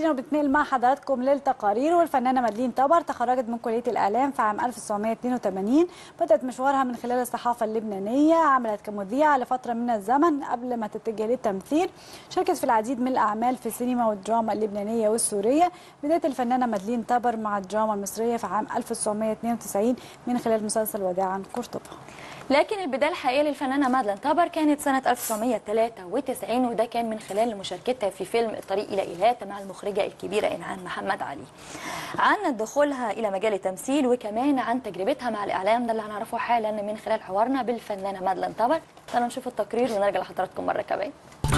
مشاهدينا وبنتنقل مع حضراتكم للتقارير والفنانه مدلين طبر تخرجت من كليه الاعلام في عام 1982 بدات مشوارها من خلال الصحافه اللبنانيه عملت كمذيعه لفتره من الزمن قبل ما تتجه للتمثيل شاركت في العديد من الاعمال في السينما والدراما اللبنانيه والسوريه بدايه الفنانه مدلين طبر مع الدراما المصريه في عام 1992 من خلال مسلسل وداعا قرطبه لكن البدايه الحقيقيه للفنانه مادلين طبر كانت سنه 1993 وده كان من خلال مشاركتها في فيلم الطريق الى ايلات مع المخرجه الكبيره انعام محمد علي. عن دخولها الى مجال التمثيل وكمان عن تجربتها مع الاعلام ده اللي هنعرفه حالا من خلال حوارنا بالفنانه مادلين طبر. تعالوا نشوف التقرير ونرجع لحضراتكم مره كمان.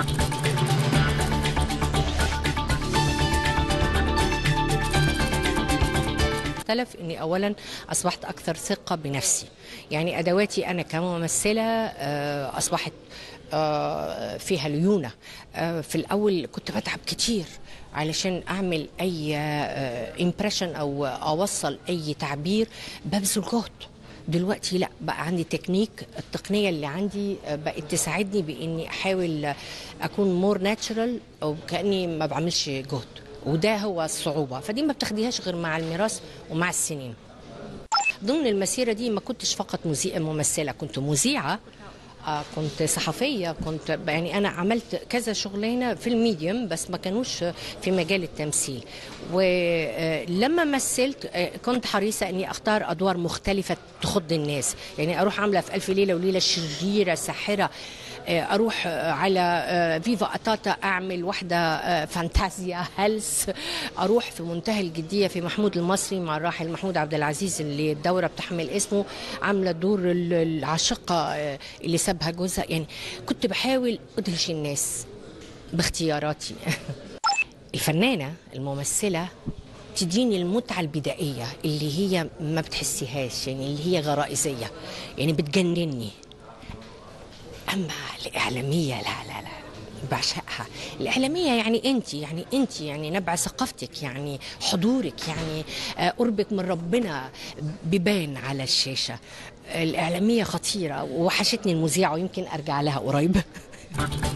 اختلف اني اولا اصبحت اكثر ثقه بنفسي يعني ادواتي انا كممثله آه، اصبحت آه، فيها ليونه آه، في الاول كنت بتعب كتير علشان اعمل اي امبريشن او اوصل اي تعبير ببذل جهد دلوقتي لا بقى عندي تكنيك التقنيه اللي عندي بقت تساعدني باني احاول اكون مور ناتشرال او كاني ما بعملش جهد وده هو الصعوبه فدي ما بتاخديهاش غير مع الميراث ومع السنين ضمن المسيره دي ما كنتش فقط مذيعه ممثله كنت مذيعه آه كنت صحفيه كنت يعني انا عملت كذا شغلانه في الميديوم بس ما كانوش في مجال التمثيل ولما مثلت آه كنت حريصه اني اختار ادوار مختلفه تخض الناس يعني اروح عامله في الف ليله وليله شريره ساحره اروح على فيفا اتاتا اعمل واحده فانتازيا هلس اروح في منتهى الجديه في محمود المصري مع الراحل محمود عبد العزيز اللي الدوره بتحمل اسمه عامله دور العاشقه اللي سابها جوزها يعني كنت بحاول ادهش الناس باختياراتي الفنانه الممثله تديني المتعة البدائية اللي هي ما بتحسيهاش يعني اللي هي غرائزية يعني بتجنني اما الاعلاميه لا لا لا بعشقها الإعلامية يعني أنت يعني أنت يعني نبع ثقافتك يعني حضورك يعني قربك من ربنا بيبان على الشاشة الإعلامية خطيرة ووحشتني المذيعة ويمكن أرجع لها قريب